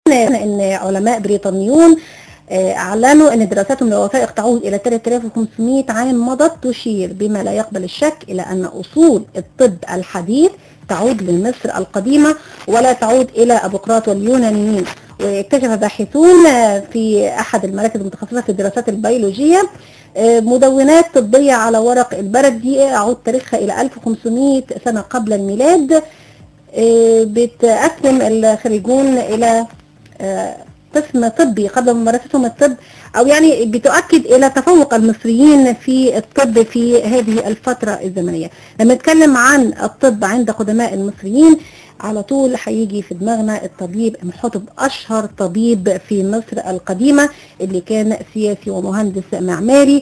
ان علماء بريطانيون آه، اعلنوا ان دراساتهم للوثائق تعود الى 3500 عام مضت تشير بما لا يقبل الشك الى ان اصول الطب الحديث تعود لمصر القديمه ولا تعود الى ابوقراط واليونانيين واكتشف باحثون في احد المراكز المتخصصه في الدراسات البيولوجيه آه، مدونات طبيه على ورق البرد دي اعود تاريخها الى 1500 سنه قبل الميلاد آه، بتقسم الخريجون الى آه، قسم طبي قبل ممارستهم الطب او يعني بتؤكد الى تفوق المصريين في الطب في هذه الفترة الزمنية لما نتكلم عن الطب عند قدماء المصريين على طول هيجي في دماغنا الطبيب محطب اشهر طبيب في مصر القديمة اللي كان سياسي ومهندس معماري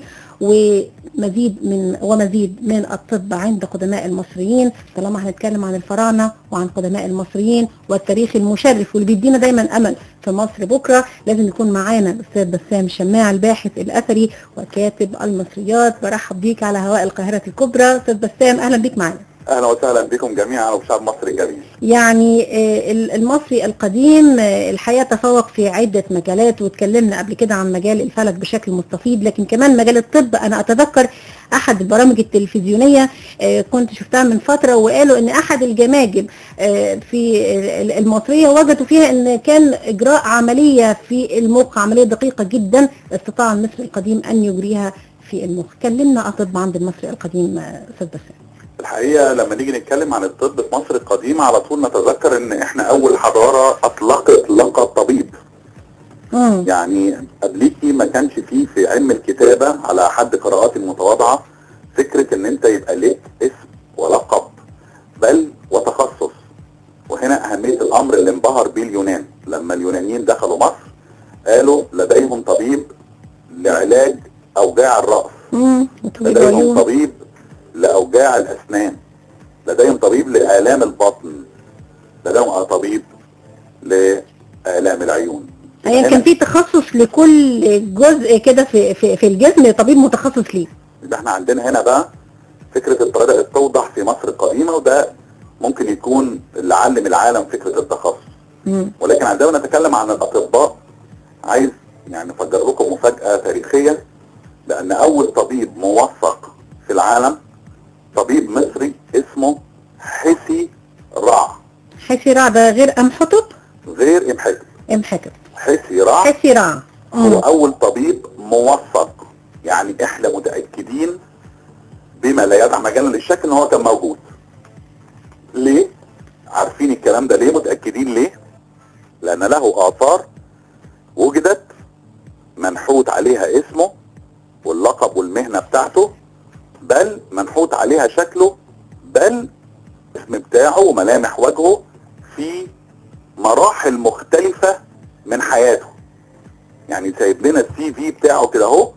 ومزيد من ومزيد من الطب عند قدماء المصريين طالما هنتكلم عن الفراعنه وعن قدماء المصريين والتاريخ المشرف واللي بيدينا دايما امل في مصر بكره لازم يكون معانا الاستاذ بسام شماع الباحث الاثري وكاتب المصريات برحب بيك على هواء القاهره الكبرى استاذ بسام اهلا بيك معانا اهلا وسهلا بكم جميعا وبشعب مصر الجميل يعني آه، ال- المصري القديم آه، الحقيقه تفوق في عده مجالات واتكلمنا قبل كده عن مجال الفلك بشكل مستفيض لكن كمان مجال الطب انا اتذكر احد البرامج التلفزيونيه آه، كنت شفتها من فتره وقالوا ان احد الجماجم آه، في ال- المصريه وجدوا فيها ان كان اجراء عمليه في المخ عمليه دقيقه جدا استطاع المصري القديم ان يجريها في المخ كلمنا اطب عند المصري القديم آه، استاذ بسام الحقيقه لما نيجي نتكلم عن الطب في مصر القديمه على طول نتذكر ان احنا اول حضاره اطلقت لقب طبيب مم. يعني قبليكي ما كانش فيه في علم الكتابه على حد قراءاتي المتواضعه فكره ان انت يبقى ليك اسم ولقب بل وتخصص وهنا اهميه الامر اللي انبهر به اليونان لما اليونانيين دخلوا مصر قالوا لديهم طبيب لعلاج اوجاع الراس مم. وطبيب لديهم عيون طبيب لأوجاع الأسنان لديهم طبيب لآلام البطن لديهم طبيب لآلام العيون يعني هنا كان في تخصص لكل جزء كده في في في الجسم طبيب متخصص ليه يبقى احنا عندنا هنا بقى فكرة بدأت توضح في مصر القديمة وده ممكن يكون اللي علم العالم فكرة التخصص مم. ولكن عندما نتكلم عن الأطباء عايز يعني نفجر لكم مفاجأة تاريخية لأن أول طبيب موثق في العالم طبيب مصري اسمه حسي رع حسي رع ده غير ام حطب غير امحتب ام حكم حسي رع حسي رع هو مم. أول طبيب موثق يعني احنا متأكدين بما لا يدع مجالا للشك ان هو كان موجود ليه؟ عارفين الكلام ده ليه؟ متأكدين ليه؟ لأن له آثار وجدت منحوت عليها اسمه واللقب والمهنة بتاعته بل منحوت عليها شكله بل اسم بتاعه وملامح وجهه في مراحل مختلفة من حياته يعني سايب لنا السي في بتاعه كده اهو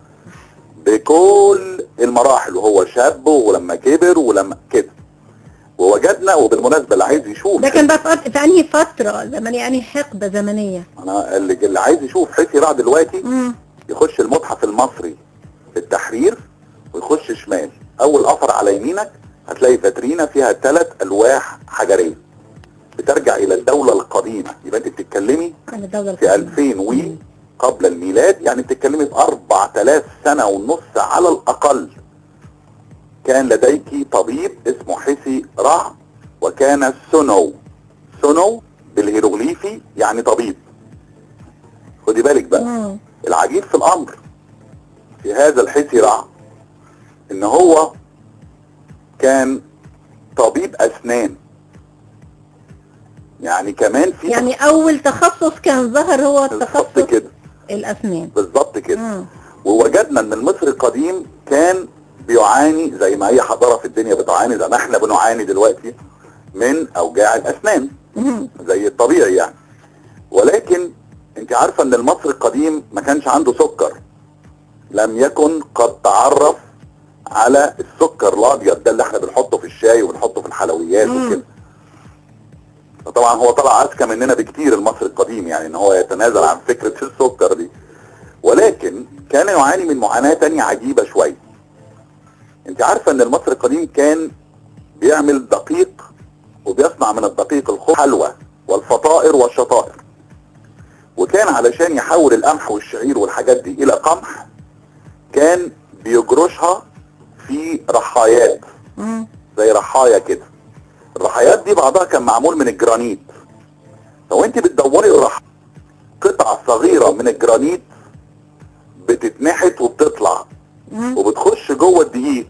بكل المراحل وهو شاب ولما كبر ولما كده ووجدنا وبالمناسبة اللي عايز يشوف ده كان بقى في في انهي فتره زمنيه يعني حقبه زمنيه انا اللي, اللي عايز يشوف حسي رع دلوقتي مم. يخش المتحف المصري في التحرير ويخش شمال اول قفر على يمينك هتلاقي فاترينا فيها ثلاث الواح حجريه بترجع الى الدوله القديمه يبقى انت بتتكلمي عن الدوله في القديمة. 2000 وي قبل الميلاد يعني بتتكلمي في 4000 سنه ونص على الاقل كان لديك طبيب اسمه حسي رع وكان سونو سونو بالهيروغليفي يعني طبيب خدي بالك بقى مم. العجيب في الامر في هذا الحسي رع ان هو كان طبيب اسنان يعني كمان في يعني اول تخصص كان ظهر هو بالظبط التخصص كده الاسنان بالظبط كده مم. ووجدنا ان المصري القديم كان بيعاني زي ما اي حضاره في الدنيا بتعاني زي ما احنا بنعاني دلوقتي من اوجاع الاسنان مم. زي الطبيعي يعني ولكن انت عارفه ان المصري القديم ما كانش عنده سكر لم يكن قد تعرف على السكر الابيض ده اللي احنا بنحطه في الشاي وبنحطه في الحلويات مم. وكده فطبعا هو طلع اذكى مننا بكتير المصري القديم يعني ان هو يتنازل عن فكره السكر دي ولكن كان يعاني من معاناه تانية عجيبه شويه انت عارفه ان المصري القديم كان بيعمل دقيق وبيصنع من الدقيق الخبز حلوى والفطائر والشطائر وكان علشان يحول القمح والشعير والحاجات دي الى قمح كان بيجرشها في رحايات مم. زي رحايا كده الرحايات دي بعضها كان معمول من الجرانيت لو انت بتدوري الرح قطع صغيرة من الجرانيت بتتنحت وبتطلع مم. وبتخش جوه الدقيق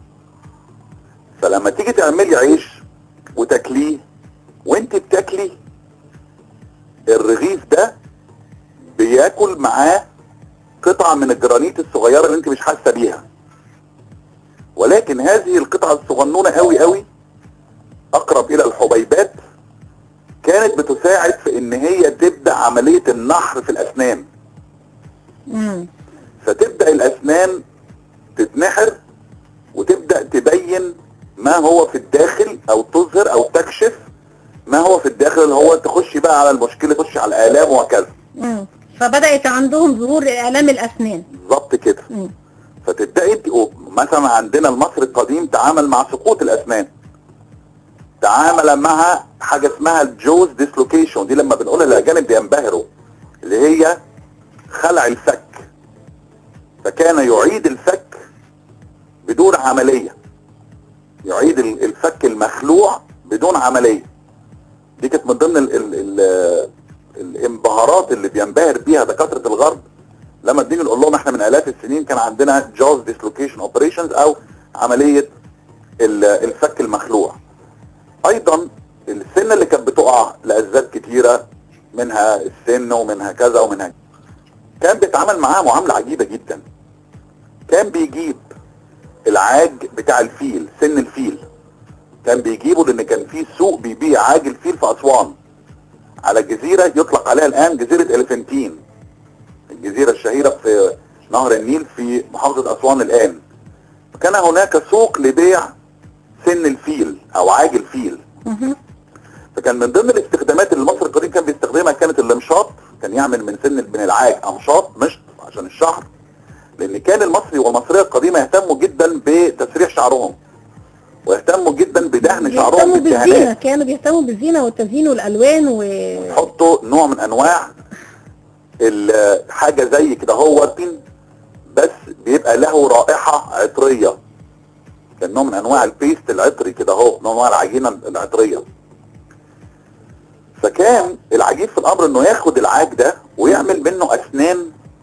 فلما تيجي تعملي عيش وتاكليه وانت بتاكلي الرغيف ده بياكل معاه قطعة من الجرانيت الصغيرة اللي انت مش حاسة بيها ولكن هذه القطعة الصغنونة قوي قوي اقرب الى الحبيبات كانت بتساعد في ان هي تبدأ عملية النحر في الاسنان مم. فتبدأ الاسنان تتنحر وتبدأ تبين ما هو في الداخل او تظهر او تكشف ما هو في الداخل اللي هو تخش بقى على المشكلة تخش على الالام وهكذا مم. فبدأت عندهم ظهور آلام الأسنان بالظبط كده مم. فتبدأي ت- مثلا عندنا المصري القديم تعامل مع سقوط الاسنان تعامل مع حاجة اسمها الجوز ديسلوكيشن دي لما بنقول الاجانب بينبهروا اللي هي خلع الفك فكان يعيد الفك بدون عملية يعيد ال- الفك المخلوع بدون عملية دي كانت من ضمن ال ال ال الانبهارات اللي بينبهر بيها دكاترة الغرب لما بنيجي نقول لهم احنا من الاف السنين كان عندنا جوز ديسلوكيشن اوبريشنز او عملية ال- الفك المخلوع ايضا السنة اللي كانت بتقع لاسباب كتيرة منها السن ومنها كذا ومنها كان بيتعامل معاه معاملة عجيبة جدا كان بيجيب العاج بتاع الفيل سن الفيل كان بيجيبه لان كان في سوق بيبيع عاج الفيل في اسوان على جزيرة يطلق عليها الان جزيرة الفنتين الجزيرة الشهيرة في نهر النيل في محافظة اسوان الان كان هناك سوق لبيع سن الفيل او عاج الفيل مهم. فكان من ضمن الاستخدامات اللي المصري القديم كان بيستخدمها كانت الامشاط كان يعمل من سن من العاج امشاط مشط عشان الشعر لان كان المصري والمصريه القديمه يهتموا جدا بتسريح شعرهم ويهتموا جدا بدهن شعرهم بيهتموا بالزينة بالدهانات كانوا بيهتموا بالزينة والتزيين والألوان و يحطوا نوع من انواع ال- حاجه زي كده هو بس بيبقى له رائحه عطريه كان نوع من انواع البيست العطري كده اهو نوع من انواع العجينه العطريه فكان العجيب في الامر انه ياخد العاج ده ويعمل منه اسنان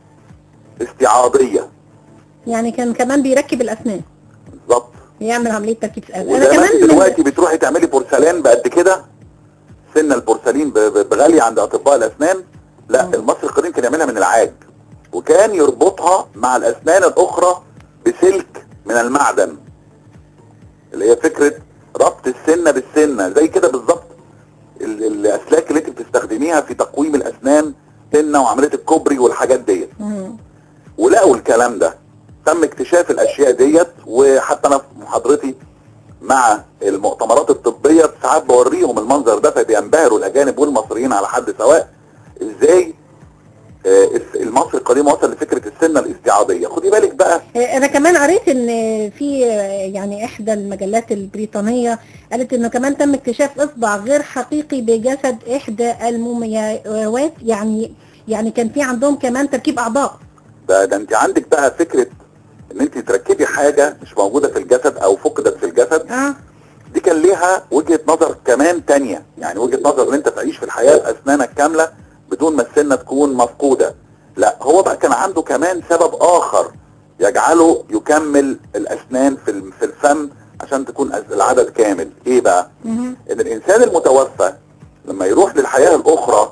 استعاضيه يعني كان كمان بيركب الأسنان بالظبط يعمل عملية تركيب أسنان وزي أنا ما كمان انت من- دلوقتي بتروحي تعملي بورسلان بقد كده سن البورسلين ب- ب- بغالية عند اطباء الاسنان لا مم. المصري القديم كان يعملها من العاج وكان يربطها مع الاسنان الاخرى بسلك من المعدن اللي هي فكرة ربط السنة بالسنة زي كده بالظبط ال- الاسلاك اللي انت بتستخدميها في تقويم الاسنان سنة وعملية الكوبري والحاجات ديت مم. ولقوا الكلام ده تم اكتشاف الاشياء ديت وحتى انا في محاضرتي مع المؤتمرات الطبية ساعات بوريهم المنظر ده فبينبهروا الاجانب والمصريين على حد سواء ازاي آه، الس- المصري القديم وصل لفكرة السنة الاستعاضية خدي بالك بقى انا كمان قريت ان في يعني احدى المجلات البريطانيه قالت انه كمان تم اكتشاف اصبع غير حقيقي بجسد احدى المومياوات يعني يعني كان في عندهم كمان تركيب اعضاء ده, ده انت عندك بقى فكرة ان انت تركبي حاجة مش موجودة في الجسد او فقدت في الجسد اه دي كان ليها وجهة نظر كمان تانية يعني وجهة نظر ان انت تعيش في الحياة باسنانك كاملة بدون ما السنة تكون مفقودة لا هو بقى كان عنده كمان سبب اخر يجعله يكمل الاسنان في الم- في الفم عشان تكون أس- العدد كامل ايه بقى مهم. ان الانسان المتوفى لما يروح للحياة الاخرى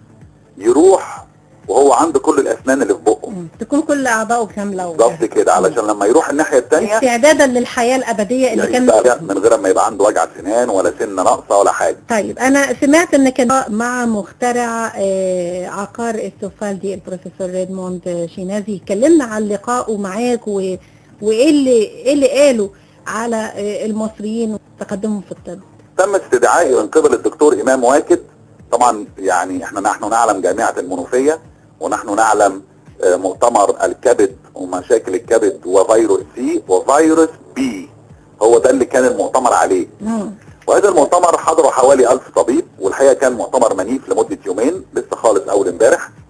يروح وهو عنده كل الاسنان اللي في بقه مم. تكون كل اعضائه كامله بالظبط كده علشان لما يروح الناحية التانية استعدادا للحياه الابديه اللي يعيش كان بقى من غير ما يبقى عنده وجع سنان ولا سنة ناقصة ولا حاجة طيب انا سمعت ان كان مع مخترع آه، عقار السوفالدي البروفيسور ريدموند شينازي اتكلمنا عن لقائه معاك و... وايه اللي ايه اللي قاله على آه، المصريين وتقدمهم في الطب تم استدعائي من قبل الدكتور امام واكد طبعا يعني احنا نحن نعلم جامعة المنوفية ونحن نعلم آه، مؤتمر الكبد ومشاكل الكبد وفيروس سي وفيروس بي هو ده اللي كان المؤتمر عليه مم. وهذا المؤتمر حضره حوالي ألف طبيب والحقيقة كان مؤتمر منيف لمدة يومين لسه خالص أول امبارح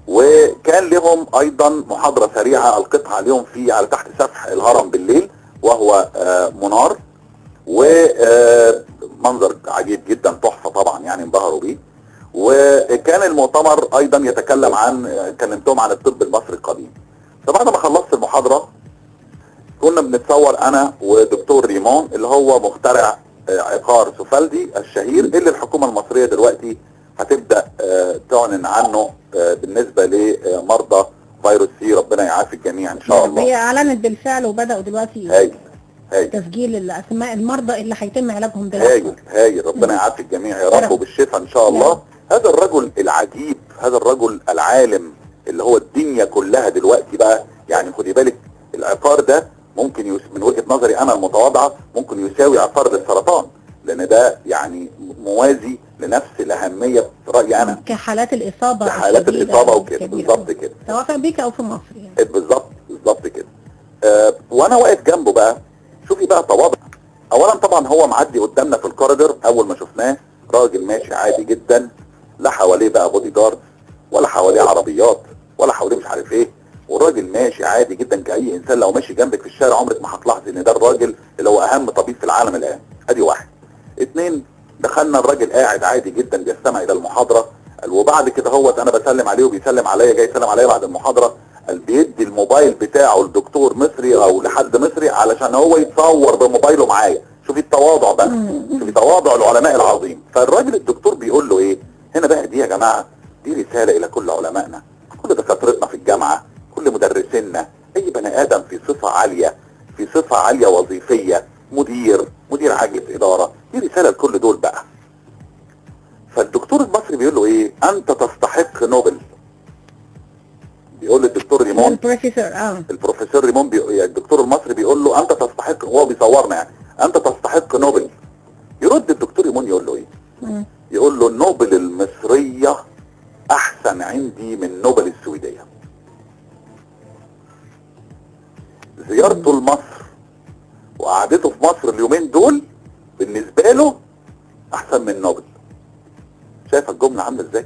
وكان لهم ايضا محاضره سريعه القطها عليهم في على تحت سفح الهرم بالليل وهو آه، منار ومنظر عجيب جدا تحفه طبعا يعني انبهروا بيه وكان المؤتمر ايضا يتكلم عن كلمتهم عن الطب المصري القديم فبعد ما خلصت المحاضره كنا بنتصور انا ودكتور ريمون اللي هو مخترع آه، عقار سوفالدي الشهير اللي الحكومه المصريه دلوقتي هتبدا آه، تعلن عنه آه، بالنسبه لمرضى فيروس سي ربنا يعافي الجميع ان شاء هي الله اعلنت بالفعل وبداوا دلوقتي هايل هايل تسجيل الاسماء المرضى اللي هيتم علاجهم دلوقتي هايل هايل ربنا يعافي الجميع يا رب رب. وبالشفاء ان شاء الله هذا الرجل العجيب هذا الرجل العالم اللي هو الدنيا كلها دلوقتي بقى يعني خدي بالك العقار ده ممكن يس من وجهه نظري انا المتواضعه ممكن يساوي عقار للسرطان لان ده يعني موازي لنفس الاهميه في رايي انا كحالات الاصابه في حالات الشديدة الاصابه وكده الكبيرة. بالظبط كده سواء في امريكا او في مصر يعني بالظبط بالظبط كده آه وانا واقف جنبه بقى شوفي بقى تواضع اولا طبعا هو معدي قدامنا في الكوريدور اول ما شفناه راجل ماشي عادي جدا لا حواليه بقى بودي جارد ولا حواليه عربيات ولا حواليه مش عارف ايه والراجل ماشي عادي جدا كاي انسان لو ماشي جنبك في الشارع عمرك ما هتلاحظي ان ده الراجل اللي هو اهم طبيب في العالم الان ادي واحد اتنين دخلنا الراجل قاعد عادي جدا بيستمع الى المحاضره قال وبعد كده هوت انا بسلم عليه وبيسلم عليا جاي يسلم عليا بعد المحاضره قال بيدي الموبايل بتاعه لدكتور مصري او لحد مصري علشان هو يتصور بموبايله معايا شوفي التواضع بقى شوفي تواضع العلماء العظيم فالراجل الدكتور بيقول له ايه هنا بقى دي يا جماعه دي رساله الى كل علمائنا كل دكاترتنا في الجامعه كل مدرسينا اي بني ادم في صفه عاليه في صفه عاليه وظيفيه مدير مدير عاجز اداره دي رساله لكل دول بقى فالدكتور المصري بيقول له ايه انت تستحق نوبل بيقول للدكتور ريمون البروفيسور اه البروفيسور ريمون بي... يعني الدكتور المصري بيقول له انت تستحق هو بيصورنا يعني انت تستحق نوبل يرد الدكتور ريمون يقول له ايه مم. يقول له نوبل المصرية احسن عندي من نوبل السويدية زيارته لمصر وقعدته في مصر اليومين دول بالنسبة له احسن من نوبل شايف الجملة عاملة ازاي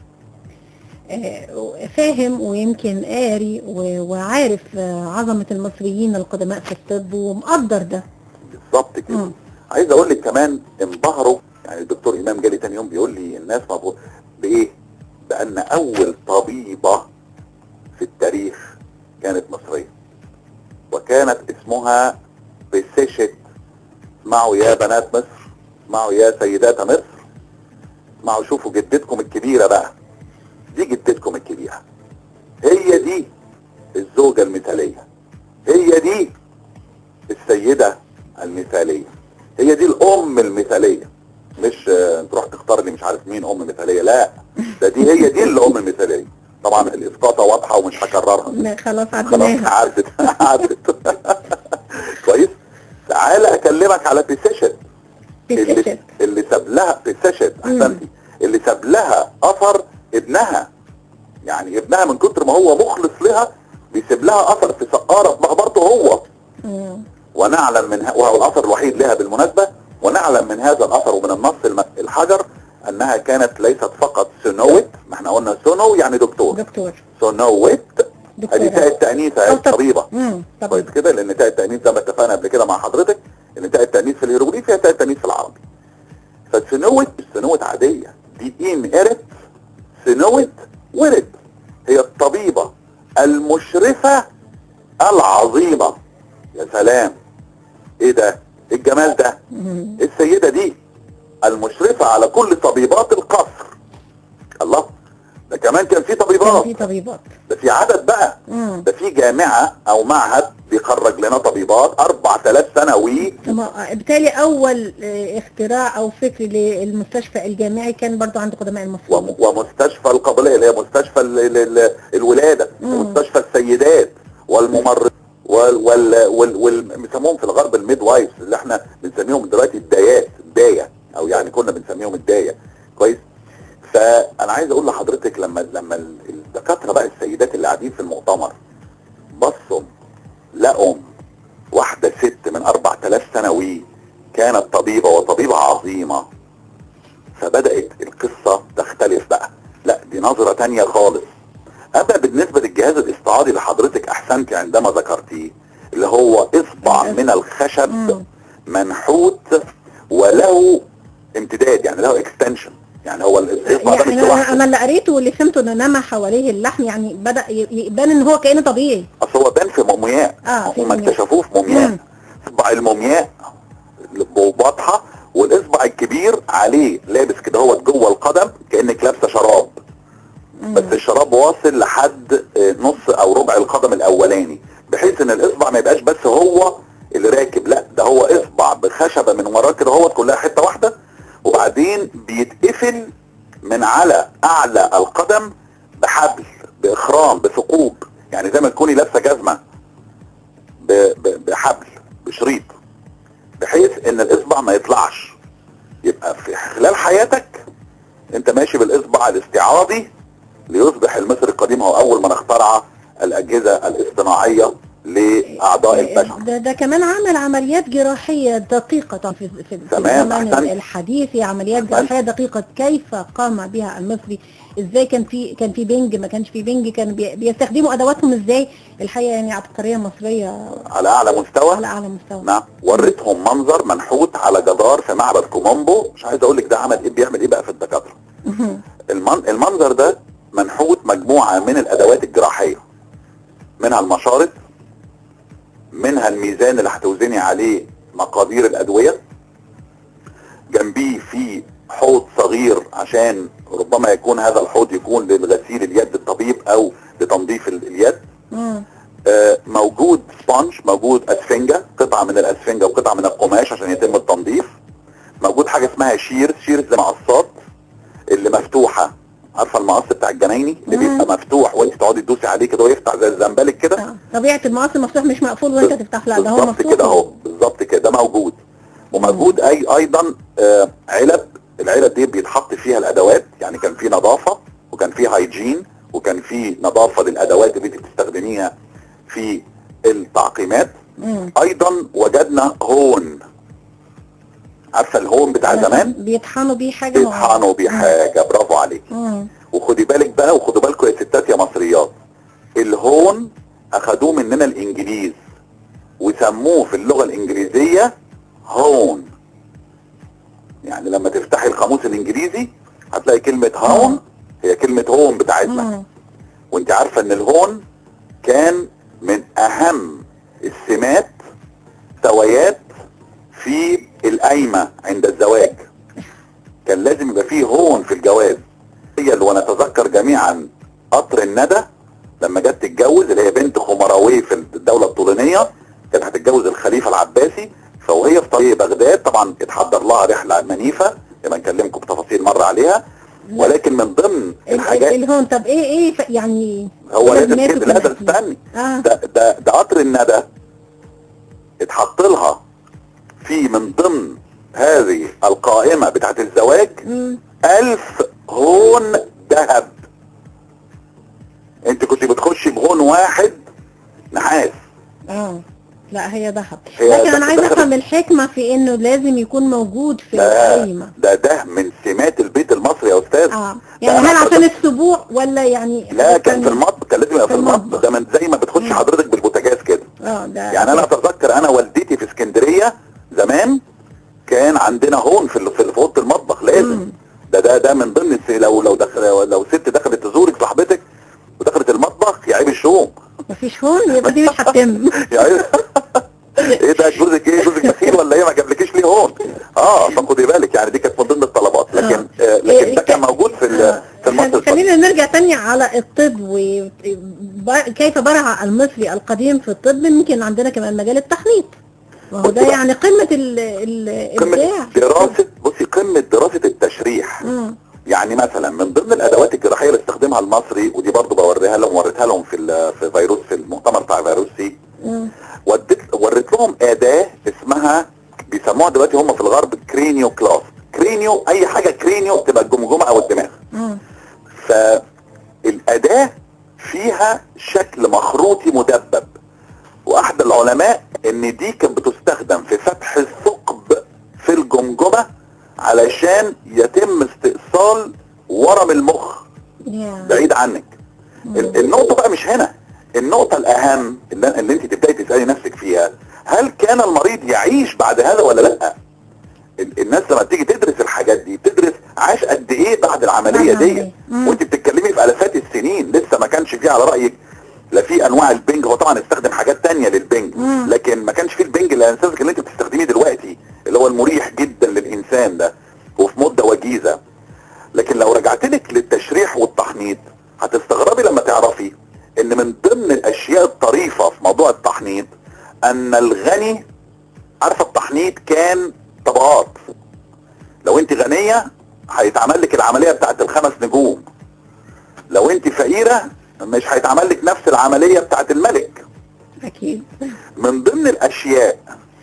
آه، فاهم ويمكن قاري و- وعارف آه، عظمة المصريين القدماء في الطب ومقدر ده بالظبط كده مم. عايز اقول لك كمان انبهروا يعني الدكتور امام جالي تاني يوم بيقول لي الناس مبهور بايه بان اول طبيبه في التاريخ كانت مصريه وكانت اسمها بسيشت اسمعوا يا بنات مصر اسمعوا يا سيدات مصر اسمعوا شوفوا جدتكم الكبيره بقى دي جدتكم الكبيره هي دي الزوجه المثاليه هي دي السيدة المثالية هي دي الأم المثالية مش آه، تروح تختار لي مش عارف مين أم مثالية لا ده دي هي دي الأم المثالية طبعا الإسقاطة واضحة ومش هكررها لا، خلاص خلاص عديناها عدت عدت كويس تعالى أكلمك على بيسيشن اللي, بتكتب. اللي ساب لها بيسيشن أحسنتي اللي ساب لها أثر ابنها يعني ابنها من كتر ما هو مخلص لها بيسيب لها أثر في سقارة في مقبرته هو مم. ونعلم من ه... وهو الاثر الوحيد لها بالمناسبه ونعلم من هذا الاثر ومن النص الم... الحجر انها كانت ليست فقط سنوت ما احنا قلنا سنو يعني دكتور دكتور سنوت دكتورة. ادي تاء التانيث أو اهي طب- طبيبه مم. طب كويس كده لان تاء التانيث زي ما اتفقنا قبل كده مع حضرتك ان تاء التانيث في الهيروغليف هي تاء التانيث في العربي فسنوت مش سنوت عاديه دي ان قرت سنوت ورد هي الطبيبه المشرفه العظيمه يا سلام ايه ده ايه الجمال ده مم. السيدة دي المشرفة على كل طبيبات القصر الله ده كمان كان في كان طبيبات في طبيبات ده في عدد بقى مم. ده في جامعة او معهد بيخرج لنا طبيبات 4000 سنوي ما- بالتالي اول آه، اختراع او فكر للمستشفى الجامعي كان برضو عند قدماء المصريين وم- ومستشفى القابلية اللي هي مستشفى ال- ال- ال- الولادة مم. ومستشفى السيدات والممرض وال وال وال وال بيسموهم في الغرب الميد وايفز اللي احنا بنسميهم دلوقتي الدايات الداية او يعني كنا بنسميهم الداية كويس فانا عايز اقول لحضرتك لما لما ال- الدكاتره بقى السيدات اللي قاعدين في المؤتمر بصوا لقوا واحده ست من 4000 سنوي كانت طبيبه وطبيبه عظيمه فبدات القصه تختلف بقى لا دي نظره تانية خالص اما بالنسبه للجهاز الاستعاضي اللي حضرتك احسنتي عندما ذكرتيه اللي هو اصبع الإصبع. من الخشب مم. منحوت وله امتداد يعني له اكستنشن يعني هو الاصبع ده يعني مش انا لوحده انا اللي قريته واللي فهمته انه نما حواليه اللحم يعني بدا ي- يبان ان هو كانه طبيعي اصل هو بان في مومياء آه، في هم مومياء. اكتشفوه في مومياء مم. اصبع المومياء واضحه والاصبع الكبير عليه لابس كده هو جوه القدم كانك لابسه شراب بس الشراب واصل لحد آه، نص او ربع القدم الاولاني بحيث ان الاصبع ما يبقاش بس هو اللي راكب لا ده هو اصبع بخشبه من وراه كده هو كلها حته واحده وبعدين بيتقفل من على اعلى القدم بحبل باخرام بثقوب يعني زي ما تكوني لابسه جزمه ب- ب- بحبل بشريط بحيث ان الاصبع ما يطلعش يبقى في خلال حياتك انت ماشي بالاصبع الاستعاضي ليصبح المصري القديم هو اول من اخترع الاجهزه الاصطناعيه لاعضاء البشر ده, ده كمان عمل عمليات جراحية دقيقة طبعا في, في, في تمام، الزمن أحسنت. الحديث هي عمليات أحسنت. جراحية دقيقة كيف قام بها المصري ازاي كان في كان في بنج ما كانش في بنج كان بي- بيستخدموا ادواتهم ازاي الحقيقة يعني عبقرية مصرية على اعلى مستوى على اعلى مستوى نعم وريتهم منظر منحوت على جدار في معبد كومومبو مش عايز اقول لك ده عمل ايه بيعمل ايه بقى في الدكاتره المن... المنظر ده منحوت مجموعه من الادوات الجراحيه منها المشارط منها الميزان اللي هتوزني عليه مقادير الادويه جنبيه في حوض صغير عشان ربما يكون هذا الحوض يكون للغسيل اليد الطبيب او لتنظيف ال- اليد مم. آه، موجود سبونج موجود اسفنجه قطعه من الاسفنجه وقطعه من القماش عشان يتم التنظيف موجود حاجه اسمها شير شير زي مقصات اللي مفتوحه عارفه المقص بتاع الجنايني اللي مم. بيبقى مفتوح وانت تقعدي تدوسي عليه كده ويفتح زي الزنبلك كده آه. طبيعة المقص المفتوح مش مقفول وانت تفتح لا ده هو بالظبط مفتوح كده اهو بالظبط كده ده موجود وموجود اي ايضا آه علب العلب دي بيتحط فيها الادوات يعني كان في نظافه وكان في هايجين وكان في نظافه للادوات اللي انت بتستخدميها في التعقيمات مم. ايضا وجدنا هون عارفه الهون بتاع زمان بيطحنوا بيه حاجة معينة. بيطحنوا بيه حاجه برافو عليك مم. وخدي بالك بقى وخدوا بالكم يا ستات يا مصريات الهون اخدوه مننا الانجليز وسموه في اللغه الانجليزيه هون يعني لما تفتحي القاموس الانجليزي هتلاقي كلمه هون هي كلمه هون بتاعتنا مم. وانت عارفه ان الهون كان من اهم السمات سويات في القايمه عند الزواج كان لازم يبقى فيه هون في الجواز هي اللي ونتذكر جميعا قطر الندى لما جت تتجوز اللي هي بنت خمراوي في الدوله الطولينيه كانت هتتجوز الخليفه العباسي فوهي في طريق بغداد طبعا اتحضر لها رحله منيفه لما نكلمكم بتفاصيل مره عليها ولكن من ضمن ال- ال- الحاجات الهون طب ايه ايه ف- يعني هو لازم لازماته كده لا ده كده؟ استني اه ده ده ده قطر الندى اتحط لها في من ضمن هذه القائمة بتاعت الزواج مم. ألف هون ذهب انت كنت بتخشي بهون واحد نحاس اه لا هي ذهب هي لكن انا عايزه دخلت- افهم الحكمه في انه لازم يكون موجود في ده القايمه ده ده من سمات البيت المصري يا استاذ اه ده يعني أنا هل عشان أعتقد- السبوع ولا يعني لا حاجة كان في تانية؟ المطبخ كان لازم يبقى في في المطبخ المطبخ. ده من زي ما بتخشي مم. حضرتك بالبوتاجاز كده اه ده يعني انا اتذكر انا والدتي في اسكندريه زمان كان عندنا هون في ال- في في اوضه المطبخ لازم مم. ده ده ده من ضمن الس- لو لو دخل لو ست دخلت تزورك صاحبتك ودخلت المطبخ يا عيب الشوم مفيش هون يبقى دي مش هتتم يا عيب ايه ده جوزك ايه جوزك بخيل ولا ايه ما جابلكيش ليه هون اه فخدي بالك يعني دي كانت من ضمن الطلبات لكن آه لكن ده كان موجود في ال- في المصري القديم. خلينا نرجع تاني على الطب وكيف برع المصري القديم في الطب يمكن عندنا كمان مجال التحنيط وهو ده يعني قمة ال- ال- قمه الإبداع دراسه بصي قمه دراسه التشريح مم. يعني مثلا من ضمن الادوات الجراحيه اللي استخدمها المصري ودي برضو بوريها لهم وريتها لهم في ال- في فيروس في المؤتمر بتاع فيروس سي مم. وديت وريت لهم اداه اسمها بيسموها دلوقتي هم في الغرب كرينيو كلاس كرينيو اي حاجه كرينيو تبقى الجمجمه او الدماغ مم. فالاداه فيها شكل مخروطي مدبب واحد العلماء ان دي كانت بتستخدم في فتح الثقب في الجمجمه علشان يتم استئصال ورم المخ يا. بعيد عنك ال- النقطة بقى مش هنا النقطة الأهم اللي, اللي أنت تبدأي تسألي نفسك فيها هل كان المريض يعيش بعد هذا ولا لأ؟ ال- الناس لما تيجي تدرس الحاجات دي بتدرس عاش قد ايه بعد العمليه بعد دي العملية. مم. وانت بتتكلمي في الافات السنين لسه ما كانش فيه على رايك لا في انواع البنج هو طبعا استخدم حاجات تانية للبنج مم. لكن ما كانش فيه البنج الانساسك اللي انت بتستخدميه دلوقتي اللي هو المريح جدا للانسان ده وفي مده وجيزه لكن لو رجعت لك للتشريح والتحنيط هتستغربي لما تعرفي ان من ضمن الاشياء الطريفه في موضوع التحنيط ان الغني عارفه التحنيط كان طبقات لو انت غنيه هيتعمل لك العمليه بتاعت الخمس نجوم لو انت فقيره مش هيتعمل لك نفس العمليه بتاعت الملك اكيد من ضمن الاشياء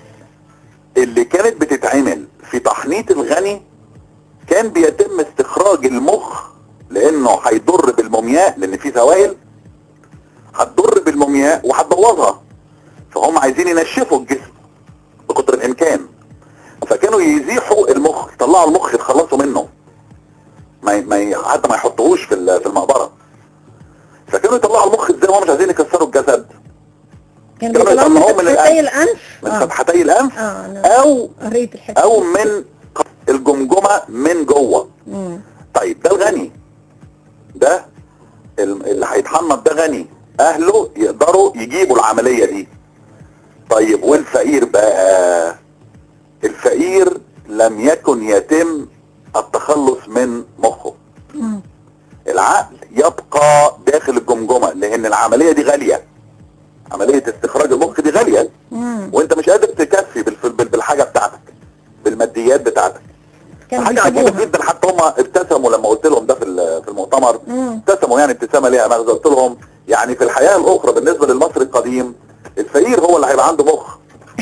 اللي كانت بتتعمل في تحنيط الغني كان بيتم استخراج المخ لانه هيضر بالمومياء لان في سوائل هتضر بالمومياء وهتبوظها فهم عايزين ينشفوا الجسم بقدر الامكان فكانوا يزيحوا المخ يطلعوا المخ يتخلصوا منه ما ما ي- حتى ما يحطوهوش في ال- في المقبره فكانوا يطلعوا المخ ازاي وهم مش عايزين يكسروا الجسد كان كانوا بيطلعوا من يطلعوه من فتحتي الأنف. الانف من اه فتحتي الانف اه انا او قريت الحته او من الجمجمه من جوه مم. طيب ده الغني ده ال- اللي هيتحنط ده غني اهله يقدروا يجيبوا العمليه دي طيب والفقير بقى الفقير لم يكن يتم التخلص من مخه مم. العقل يبقى داخل الجمجمه لان العمليه دي غاليه عمليه استخراج المخ دي غاليه مم. وانت مش قادر تكفي بالف- بال- بالحاجه بتاعتك بالماديات بتاعتك كان حاجه عجيبه بيسيبوها. جدا حتى هم ابتسموا لما قلت لهم ده في ال- في المؤتمر مم. ابتسموا يعني ابتسامه ليها مغزى قلت لهم يعني في الحياه الاخرى بالنسبه للمصري القديم الفقير هو اللي هيبقى عنده مخ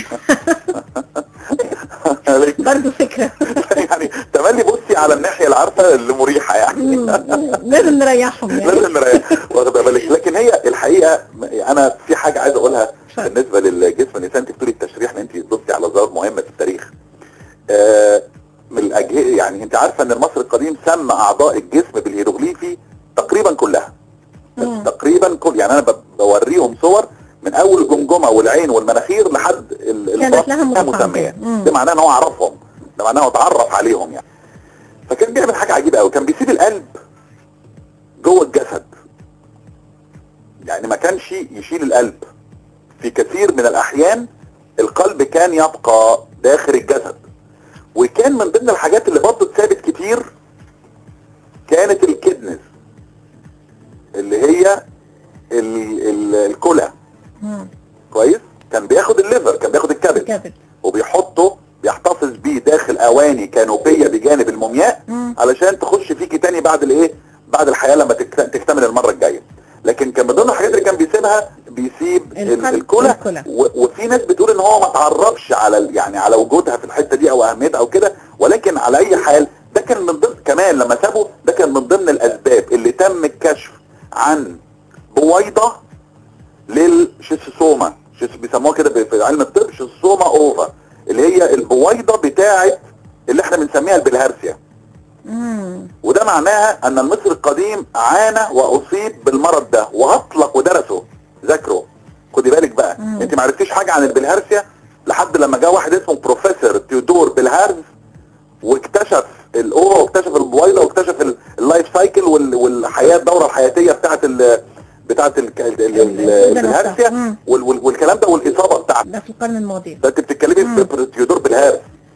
برضه فكره يعني تملي بصي على الناحيه العارفه اللي مريحه يعني مم. لازم نريحهم يعني لازم نراجع واخده بالك لكن هي الحقيقه انا في حاجه عايز اقولها اتفضل. بالنسبه للجسم الانسان انت بتقولي التشريح ان انت ضفتي على ظاهر مهمه في التاريخ آه، من الاجهزه يعني انت عارفه ان المصري القديم سمى اعضاء الجسم بالهيروغليفي تقريبا كلها مم. تقريبا كل يعني انا ب- بوريهم صور من اول الجمجمه والعين والمناخير لحد ال- كانت البطن لها لها مسمى. مسميات مم. ده معناه ان هو عرفهم ده معناه انه اتعرف عليهم يعني فكان بيعمل حاجه عجيبه قوي كان بيسيب القلب جوه الجسد يعني ما كانش يشيل القلب في كثير من الاحيان القلب كان يبقى داخل الجسد وكان من ضمن الحاجات اللي برضه اتثابت كتير كانت الكدنس اللي هي ال- ال- الكلى مم. كويس كان بياخد الليفر كان بياخد الكبد كبد وبيحطه بيحتفظ بيه داخل اواني كانوبيه بجانب المومياء مم. علشان تخش فيكي تاني بعد الايه بعد الحياه لما تكت- تكتمل المره الجايه لكن كان من ضمن الحاجات اللي كان بيسيبها بيسيب ال- القلب الكلى والكلى. و- وفي ناس بتقول ان هو ما تعرفش على ال- يعني على وجودها في الحته دي او اهميتها او كده ولكن على اي حال ده كان من ضمن كمان لما سابه ده كان من ضمن الاسباب اللي تم الكشف عن بويضه للشيستوما شيس- بيسموها كده ب- في علم الطب شيستوما اوفا اللي هي البويضه بتاعه اللي احنا بنسميها البلهارسيا مم. وده معناها ان المصري القديم عانى واصيب بالمرض ده واطلق ودرسه ذاكره خدي بالك بقى مم. انت ما عرفتيش حاجه عن البلهارسيا لحد لما جه واحد اسمه بروفيسور تيودور بلهارز واكتشف الاوفا واكتشف البويضه واكتشف ال- اللايف سايكل وال- والحياه الدوره الحياتيه بتاعت ال بتاعت ال- ال- ال- ال- البلهارسيا مم. وال- وال- والكلام ده والاصابه بتاعته ده في القرن الماضي ده انت بتتكلمي مم. في تيودور بالهارس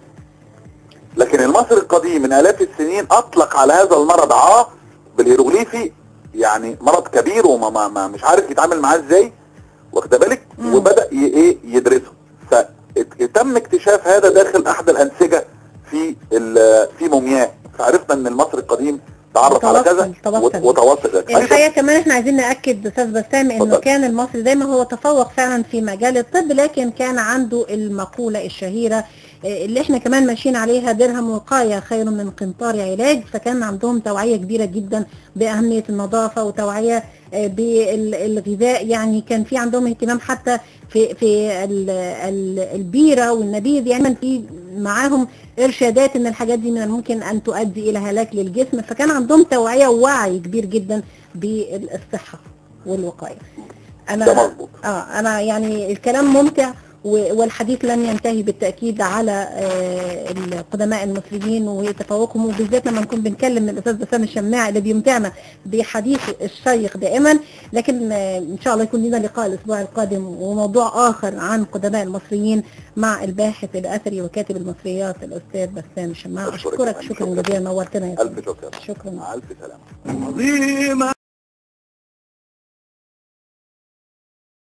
لكن المصري القديم من الاف السنين اطلق على هذا المرض عاه بالهيروغليفي يعني مرض كبير وما ما ما مش عارف يتعامل معاه ازاي واخد بالك مم. وبدا ي- ايه يدرسه فتم اكتشاف هذا داخل احد الانسجه في ال- في مومياء فعرفنا ان المصري القديم تعرف على كذا توصل- وت- توصل. وتواصل الحقيقه كمان احنا عايزين ناكد استاذ بسام انه اتفضل. كان المصري زي ما هو تفوق فعلا في مجال الطب لكن كان عنده المقوله الشهيره آه، اللي احنا كمان ماشيين عليها درهم وقاية خير من قنطار علاج فكان عندهم توعية كبيرة جدا بأهمية النظافة وتوعية آه، بالغذاء يعني كان في عندهم اهتمام حتى في في ال- ال- البيرة والنبيذ يعني كان في معاهم إرشادات إن الحاجات دي من الممكن أن تؤدي إلى هلاك للجسم فكان عندهم توعية ووعي كبير جدا بالصحة والوقاية ده أنا مظبوط اه انا يعني الكلام ممتع و- والحديث لن ينتهي بالتاكيد على آه، القدماء المصريين وتفوقهم وبالذات لما نكون بنكلم الاستاذ بسام الشماع اللي بيمتعنا بحديث الشيق دائما لكن آه، ان شاء الله يكون لنا لقاء الاسبوع القادم وموضوع اخر عن قدماء المصريين مع الباحث الاثري وكاتب المصريات الاستاذ بسام الشماع أشكرك اشكرك كمان. شكرا شكرا. جزيلا نورتنا يا الف فندم. شكر شكرا مع الف سلامه